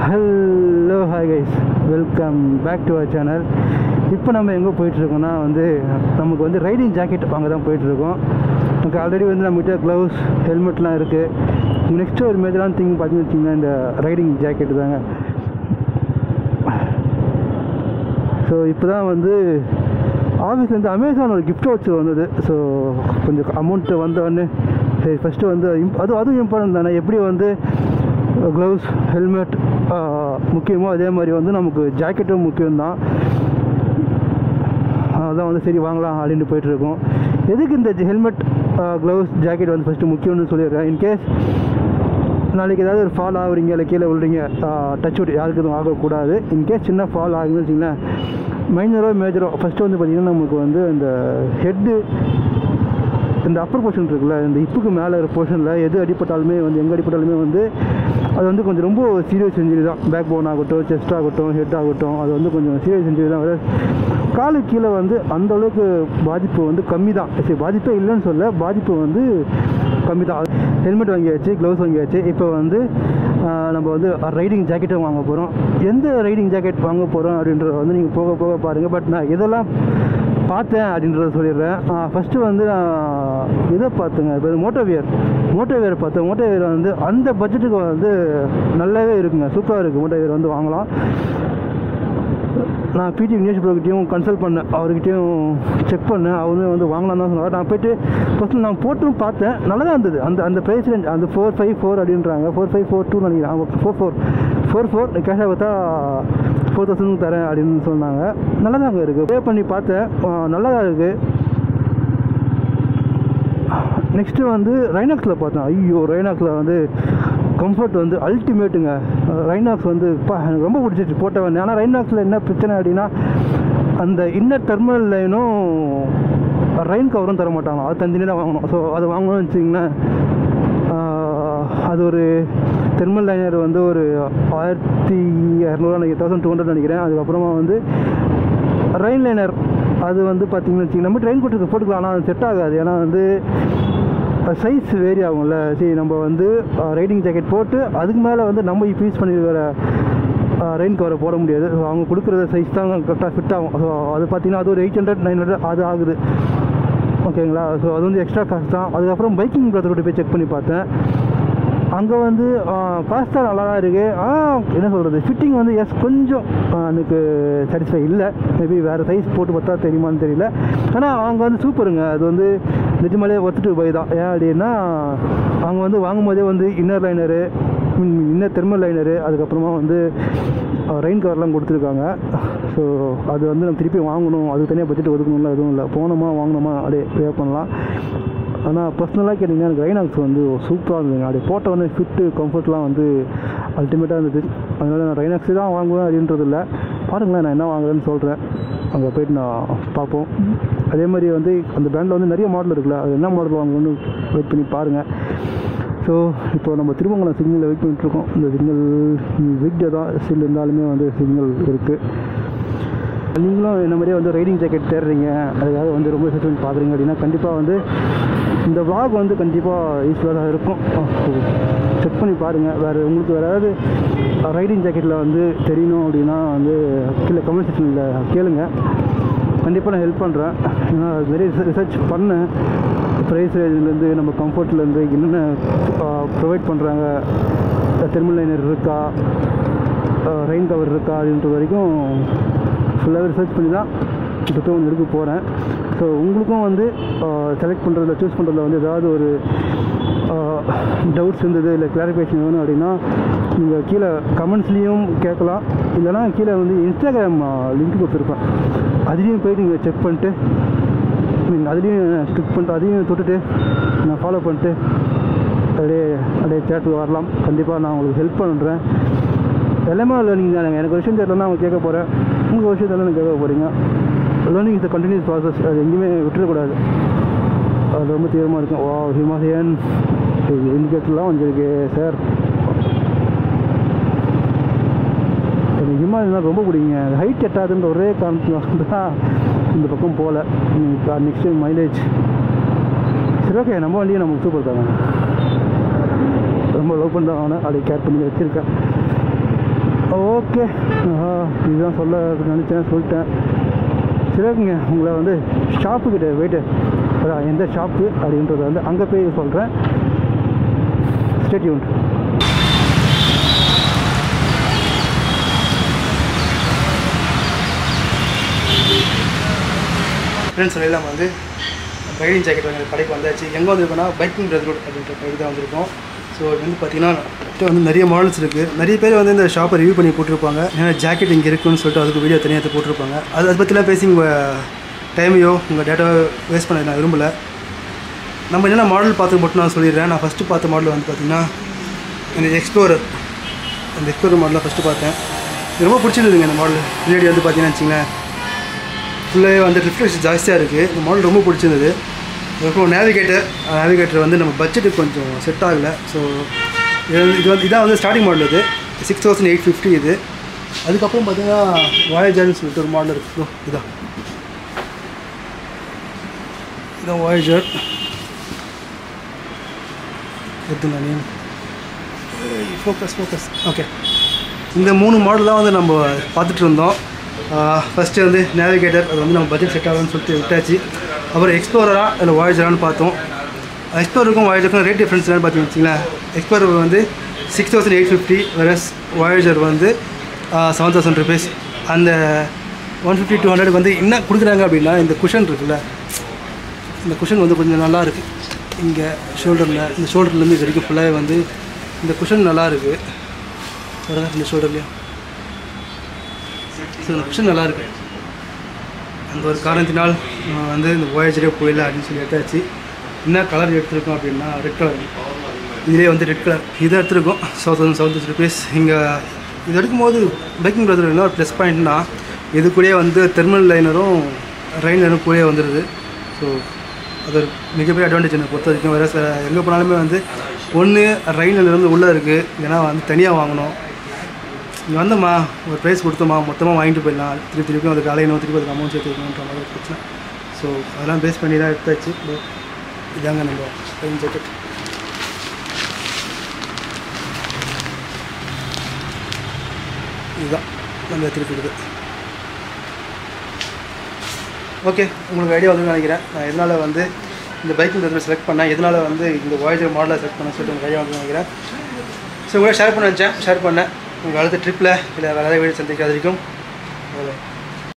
hello hi guys welcome back to our channel இப்போ நம்ம எங்கே போயிட்டுருக்கோம்னா வந்து நமக்கு வந்து ரைடிங் ஜாக்கெட் வாங்க தான் போயிட்டுருக்கோம் நமக்கு ஆல்ரெடி வந்து நம்மகிட்ட க்ளவுஸ் ஹெல்மெட்லாம் இருக்குது நெக்ஸ்ட்டு ஒரு மேஜரான திங் பார்த்தீங்கன்னு வச்சிங்கன்னா இந்த ரைடிங் ஜாக்கெட் தாங்க ஸோ இப்போ தான் வந்து ஆஃபீஸ்லேருந்து அமேசான் ஒரு கிஃப்ட் வச்சு வந்தது ஸோ கொஞ்சம் அமௌண்ட்டு வந்தோடனே சரி ஃபஸ்ட்டு வந்து imp- அது அதுவும் இம்பார்ட்டன்ட் தானே எப்படி வந்து க்ளவுஸ் ஹெல்மெட் முக்கியமோ அதே மாதிரி வந்து நமக்கு ஜாக்கெட்டும் முக்கியம்தான் அதான் வந்து சரி வாங்கலாம் அப்படின்ட்டு போயிட்டுருக்கோம் எதுக்கு இந்த ஹெல்மெட் க்ளவுஸ் ஜாக்கெட் வந்து ஃபஸ்ட்டு முக்கியம்னு சொல்லிடுறேன் இன்கேஸ் நாளைக்கு ஏதாவது ஒரு ஃபால் ஆகுறீங்க இல்லை கீழே விழுறீங்க டச் விட் யாருக்கு எதுவும் ஆகக்கூடாது இன்கேஸ் சின்ன ஃபால் ஆகுதுன்னு வச்சிங்களேன் மைனரோ மேஜரோ ஃபஸ்ட்டு வந்து பார்த்திங்கன்னா நமக்கு வந்து இந்த ஹெட்டு இந்த அப்பர் போர்ஷன் இருக்குல்ல இந்த இப்புக்கு மேலே இருக்கிற போர்ஷனில் எது அடிப்பட்டாலுமே வந்து எங்கே அடிப்பட்டாலுமே வந்து அது வந்து கொஞ்சம் ரொம்ப சீரியஸ் இன்ஜுரி தான் பேக் போன் ஆகட்டும் செஸ்ட் ஆகட்டும் ஹெட் ஆகட்டும் அது வந்து கொஞ்சம் சீரியஸ் இன்ஜுரி தான் whereas காலுக்கு கீழே வந்து அந்த அளவுக்கு பாதிப்பு வந்து கம்மி தான் சரி பாதிப்பே இல்லைன்னு சொல்ல பாதிப்பு வந்து கம்மி தான் ஹெல்மெட் வாங்கியாச்சு க்ளவுஸ் வாங்கியாச்சு இப்போ வந்து ஆஹ், நம்ம வந்து ரைடிங் ஜாக்கெட்டும் வாங்க போகிறோம் எந்த ரைடிங் ஜாக்கெட் வாங்க போகிறோம் அப்படின்றத வந்து நீங்கள் போக போக பாருங்கள் பட் நான் இதெல்லாம் பார்த்தேன் அப்படின்றத சொல்லிடுறேன் ஃபஸ்ட்டு வந்து நான் இதை பார்த்துங்க இப்போ மோட்டோவியர் மோட்டோவியர் பார்த்தேன் மோட்டோவியர் வந்து அந்த பட்ஜெட்டுக்கு வந்து நல்லாவே இருக்குங்க சூப்பராக இருக்குது மோட்டோவியர் வந்து வாங்கலாம் நான் பிடி விக்னேஷ் ப்ரோக்கிட்டையும் கன்சல்ட் பண்ணேன் அவர்கிட்டயும் செக் பண்ணேன் அவருமே வந்து வாங்கலாம் தான் சொன்னார் நான் போயிட்டு ஃபஸ்ட்டு நான் போட்டும் பார்த்தேன் நல்லா தான் இருந்தது அந்த அந்த ப்ரைஸ் ரேஞ்ச் அந்த ஃபோர் ஃபைவ் ஃபோர் அப்படின்றாங்க ஃபோர் ஃபைவ் ஃபோர் டூ நினைக்கிறேன் ஃபோர் ஃபோர் ஃபோர் ஃபோர் கேஷாக பார்த்தா ஃபோர் தௌசண்ட் தரேன் அப்படின்னு சொன்னாங்க நல்லா தாங்க இருக்குது பே பண்ணி பார்த்தேன் ஆ, நல்லா தான் இருக்குது நெக்ஸ்ட்டு வந்து ரைனாக்ஸில் பார்த்தேன் ஐயோ ரைனாக்ஸில் வந்து கம்ஃபர்ட் வந்து அல்டிமேட்டுங்க ரைனாக்ஸ் வந்து பா எனக்கு ரொம்ப பிடிச்சிச்சு போட்டவன் ஆனால் ரைனாக்ஸில் என்ன பிரச்சனை அப்படின்னா அந்த இன்னர் டெர்மினல் லைனும் ரெயின் கவரும் தர மாட்டாங்க அது தனித்தனியாக தான் வாங்கணும் ஸோ அது வாங்கணும்னு வச்சிங்கன்னா அது ஒரு தெர்மல் லைனர் வந்து ஒரு ஆயிரத்தி இரநூறுவா நினைக்கிறேன் தௌசண்ட் டூ ஹண்ட்ரட் நினைக்கிறேன் அதுக்கப்புறமா வந்து ரெயின் லைனர் அது வந்து பார்த்தீங்கன்னு வச்சிங்க நம்ம ட்ரெயின் போட்டு போட்டுக்கலாம் ஆனால் அது செட் ஆகாது ஏன்னா வந்து சைஸ் வேரி ஆகும்ல சரி நம்ம வந்து ரைடிங் ஜாக்கெட் போட்டு அதுக்கு மேலே வந்து நம்ம இப்போ யூஸ் பண்ணியிருக்கிற ரெயின் கவரை போட முடியாது ஸோ அவங்க கொடுக்குற சைஸ் தான் கரெக்டாக ஃபிட் ஆகும் ஸோ அது பார்த்தீங்கன்னா அது ஒரு எயிட் ஹண்ட்ரட் நைன் ஹண்ட்ரட் அது ஆகுது ஓகேங்களா ஸோ அது வந்து எக்ஸ்ட்ரா காஸ்ட் தான் அதுக்கப்புறம் பைக்கிங் பிரதர்கிட்ட போய் செக் பண்ணி பார்த்தேன் அங்கே வந்து காஸ்ட் தான் நல்லா தான் இருக்குது ஆனால் என்ன சொல்கிறது ஃபிட்டிங் வந்து எஸ் கொஞ்சம் ஆ, எனக்கு சாட்டிஸ்ஃபை இல்லை மேபி வேறு சைஸ் போட்டு பார்த்தா தெரியுமான்னு தெரியல ஆனால் அவங்க வந்து சூப்பருங்க அது வந்து நிஜமாலே ஒத்துட்டு போய் தான் ஏன் அப்படின்னா அவங்க வந்து வாங்கும்போதே வந்து inner liner inner thermal liner அதுக்கப்புறமா வந்து ரெயின் கவர்லாம் கொடுத்துருக்காங்க ஸோ அது வந்து நம்ம திருப்பி வாங்கணும் அதுக்கு தனியாக பட்ஜெட் ஒதுக்கணும்ல எதுவும் இல்லை போனோமா வாங்கினோமா அப்படியே பே பண்ணலாம் ஆனால் பர்சனலாக கேட்டிங்கன்னா எனக்கு ரைனாக்ஸ் வந்து சூப்பராக இருந்ததுங்க அப்படி போட்ட வந்து ஃபிட்டு கம்ஃபர்ட்லாம் வந்து அல்டிமேட்டாக இருந்தது அதனால் நான் ரைனாக்ஸே தான் வாங்குவேன் அப்படின்றது இல்லை பாருங்களேன் நான் என்ன வாங்குறேன்னு சொல்கிறேன் அங்கே போயிட்டு நான் பார்ப்போம் அதே மாதிரி வந்து அந்த பேண்டில் வந்து நிறைய மாடல் இருக்குல்ல அது என்ன மாடல் வாங்கணும்னு வெயிட் பண்ணி பாருங்கள் ஸோ இப்போ நம்ம திருமங்கலம் சிக்னலில் வெயிட் பண்ணிட்டுருக்கோம் இந்த சிக்னல் வீக் டே தான் ஸ்டில் இருந்தாலுமே வந்து சிக்னல் இருக்குது நீங்களும் இந்த மாதிரியே வந்து ரைடிங் ஜாக்கெட் தேடுறீங்க அதுக்காக வந்து ரொம்ப ரிசர்ச் பண்ணி பார்க்குறீங்க அப்படின்னா கண்டிப்பாக வந்து இந்த vlog வந்து கண்டிப்பாக யூஸ்ஃபுல்லாக தான் இருக்கும் செக் பண்ணி பாருங்கள் வேறு உங்களுக்கு வேறு ஏதாவது ரைடிங் ஜாக்கெட்டில் வந்து தெரியணும் அப்படின்னா வந்து கீழே கமெண்ட் செக்ஷனில் கேளுங்க கண்டிப்பாக நான் ஹெல்ப் பண்ணுறேன் ஏன்னா அது நிறைய ரிசர்ச் பண்ணேன் ப்ரைஸ் ரேஞ்சிலேருந்து நம்ம கம்ஃபர்ட்லேருந்து என்னென்ன ப்ரொவைட் பண்ணுறாங்க தெர்மல் லைனர் இருக்கா ரெயின் கவர் இருக்கா அப்படின்ற வரைக்கும் ஃபுல்லாகவே ரிசர்ச் பண்ணி தான் இப்போ போய் ஒன்று எடுக்க போகிறேன் ஸோ உங்களுக்கும் வந்து செலக்ட் பண்ணுறதுல சூஸ் பண்ணுறதுல வந்து ஏதாவது ஒரு டவுட்ஸ் இருந்தது இல்லை கிளாரிஃபிகேஷன் வேணும் அப்படின்னா நீங்கள் கீழே கமெண்ட்ஸ்லேயும் கேட்கலாம் இல்லைனா கீழே வந்து இன்ஸ்டாகிராம் லிங்க் கொடுத்துருப்பேன் அதுலேயும் போயிட்டு நீங்கள் செக் பண்ணிட்டு மீன் அதுலேயும் கிளிக் பண்ணிட்டு அதையும் தொட்டுட்டு நான் ஃபாலோ பண்ணிட்டு அப்படியே அப்படியே தேட்டருக்கு வரலாம் கண்டிப்பாக நான் உங்களுக்கு ஹெல்ப் பண்ணுறேன் எல்லாமே லேர்னிங் தானேங்க எனக்கு ஒரு விஷயம் தெரியலன்னா அவங்க கேட்க போகிறேன் உங்கள் ஒரு விஷயம் தெரியல கேட்க போகிறீங்க லேர்னிங் இஸ் கண்டினியூஸ் ப்ராசஸ் அது எங்கேயுமே விட்டுறக்கூடாது அது ரொம்ப தீவிரமாக இருக்கும் ஓ ஹிமாலயன் இண்டிகேட்டர்லாம் வந்திருக்கு சார் எனக்கு ஹிமாலயன்லாம் ரொம்ப பிடிக்குங்க ஹைட் எட்டாதுன்ற ஒரே காரணத்துக்கு தான் இந்த பக்கம் போகல நெக்ஸ்ட் டைம் மைலேஜ் சரி ஓகே நம்ம வண்டியை நமக்கு சூப்பர் தாங்க ரொம்ப லவ் பண்ணுறவன அப்படியே கேர் பண்ணி வச்சுருக்கேன் ஓகே இதுதான் சொல்ல நினச்சேன் சொல்லிட்டேன் சரி ஓகேங்க உங்களை வந்து ஷாப்புக்கிட்ட போயிட்டு அதான் எந்த ஷாப்பு அப்படின்றத வந்து அங்கே போய் சொல்கிறேன் ஸ்டேட்யூன் ஃப்ரெண்ட்ஸ் எல்லாம் வந்து ரைடிங் ஜாக்கெட் வாங்குற கடைக்கு வந்தாச்சு எங்கே வந்திருக்கோம்னா பைக்கிங் பிரதர்ஹுட் அப்படின்ற கடைக்கு தான் வந்திருக்கோம் ஸோ இது வந்து பார்த்தீங்கன்னா கிட்ட வந்து நிறைய மாடல்ஸ் இருக்குது நிறைய பேர் வந்து இந்த ஷாப்பை ரிவ்யூ பண்ணி போட்டிருப்பாங்க ஏன்னா ஜாக்கெட் இங்கே இருக்குன்னு சொல்லிட்டு அதுக்கு வீடியோ தனியாக எடுத்து போட்டிருப்பாங்க அது அதை பற்றிலாம் பேசி உங்கள் டைமையோ உங்கள் டேட்டாவை வேஸ்ட் பண்ண நான் விரும்பலை நம்ம என்னென்ன மாடல் பார்த்து மட்டும் நான் சொல்லிடுறேன் நான் ஃபஸ்ட்டு பார்த்த மாடல் வந்து பார்த்தீங்கன்னா இந்த எக்ஸ்ப்ளோரர் அந்த எக்ஸ்ப்ளோரர் மாடலாக ஃபஸ்ட்டு பார்த்தேன் இது ரொம்ப பிடிச்சிருந்துங்க இந்த மாடல் பின்னாடி வந்து பார்த்தீங்கன்னா வச்சிங்களேன் ஃபுல்லாகவே வந்து ரிஃப்ளெக்ஷன் ஜாஸ்தியாக இருக்குது இந்த மாடல் ரொம்ப பிடிச்சிருந்தது அதுக்கப்புறம் நேவிகேட்டர் நேவிகேட்டர் வந்து நம்ம பட்ஜெட்டுக்கு கொஞ்சம் செட் ஆகலை ஸோ இது வந்து இது வந்து இதான் வந்து ஸ்டார்டிங் மாடல் இது சிக்ஸ் தௌசண்ட் எயிட் ஃபிஃப்டி இது அதுக்கப்புறம் பார்த்தீங்கன்னா வாயேஜர்னு சொல்லிட்டு ஒரு மாடல் இருக்குது இதான் இதான் வாயேஜர் எடுத்துங்க நேம் ஃபோக்கஸ் ஃபோக்கஸ் ஓகே இந்த மூணு மாடல் தான் வந்து நம்ம பார்த்துட்டு இருந்தோம் ஃபஸ்ட்டு வந்து நேவிகேட்டர் அது வந்து நம்ம பட்ஜெட் செட் ஆகும்னு சொல்லிட்டு விட்டாச்சு அப்புறம் எக்ஸ்ப்ளோரரா இல்லை வாய்ஜரான்னு பார்த்தோம் எக்ஸ்ப்ளோருக்கும் வாய்ஜருக்கும் ரேட் டிஃப்ரென்ஸ் என்னன்னு பார்த்தீங்கன்னு வச்சுங்களேன் எக்ஸ்ப்ளோரர் வந்து six thousand eight fifty versus voyager வந்து செவன் தௌசண்ட் ருபீஸ் அந்த ஒன் ஃபிஃப்டி டூ ஹண்ட்ரட் வந்து என்ன கொடுக்குறாங்க அப்படின்னா இந்த குஷன் இருக்குல்ல இந்த குஷன் வந்து கொஞ்சம் நல்லா இருக்குது இங்கே ஷோல்டரில் இந்த ஷோல்டர்லேருந்து இது வரைக்கும் ஃபுல்லாகவே வந்து இந்த குஷன் நல்லா இருக்குது வருதா இந்த ஷோல்டர்லேயும் ஸோ இந்த குஷன் நல்லா இருக்கு அந்த ஒரு காரணத்தினால் நம்ம வந்து இந்த voyager-ஏ போயிடலாம் அப்படின்னு சொல்லி எடுத்தாச்சு என்ன கலர் எடுத்திருக்கோம் அப்படின்னா ரெட் கலர் இதிலே வந்து ரெட் கலர் இது எடுத்திருக்கோம் seven thousand seven thousand rupees இங்கே இது எடுக்கும்போது பைக்கிங் பிரதர் என்ன ஒரு ப்ளஸ் பாயிண்ட்னா இது கூடயே வந்து தெர்மல் லைனரும் ரைன் லைனரும் கூடயே வந்துடுது ஸோ அது ஒரு மிகப்பெரிய அட்வான்டேஜ் என்னை பொறுத்த வரைக்கும் வேறு எங்கே போனாலுமே வந்து ஒன்று ரைன் லைனர் வந்து உள்ளே இருக்குது ஏன்னா வந்து தனியாக வாங்கணும் இங்கே வந்தோம்மா ஒரு ப்ரைஸ் கொடுத்தோமா மொத்தமாக வாங்கிட்டு போயிடலாம் திருப்பி திருப்பி அதுக்கு அலையணும் திருப்பி அதுக்கு அமௌண்ட் சேர்த்து வைக்கணுன்ற மாதிரி ஒரு பிரச்சனை ஸோ அதெல்லாம் பேஸ் பண்ணி தான் எடுத்தாச்சு இதோ இதாங்க நம்ம ட்ரெயின் ஜாக்கெட் இதுதான் நம்ம எடுத்துருக்கிறது ஓகே உங்களுக்கு ஐடியா வந்து நினைக்கிறேன் நான் எதனால் வந்து இந்த பைக்கிங் வந்து செலக்ட் பண்ணேன் எதனால் வந்து இந்த வாய்ஜர் மாடலை செலக்ட் பண்ண சொல்லிட்டு உங்களுக்கு ஐடியா வந்து நினைக்கிறேன் ஸோ கூட ஷேர் பண்ண நினச்சேன் ஷேர் பண்ணேன் உங்கள் அடுத்த ட்ரிப்பில் இல்லை வேறு ஏதாவது வீடு சந்திக்காத வரைக்கும்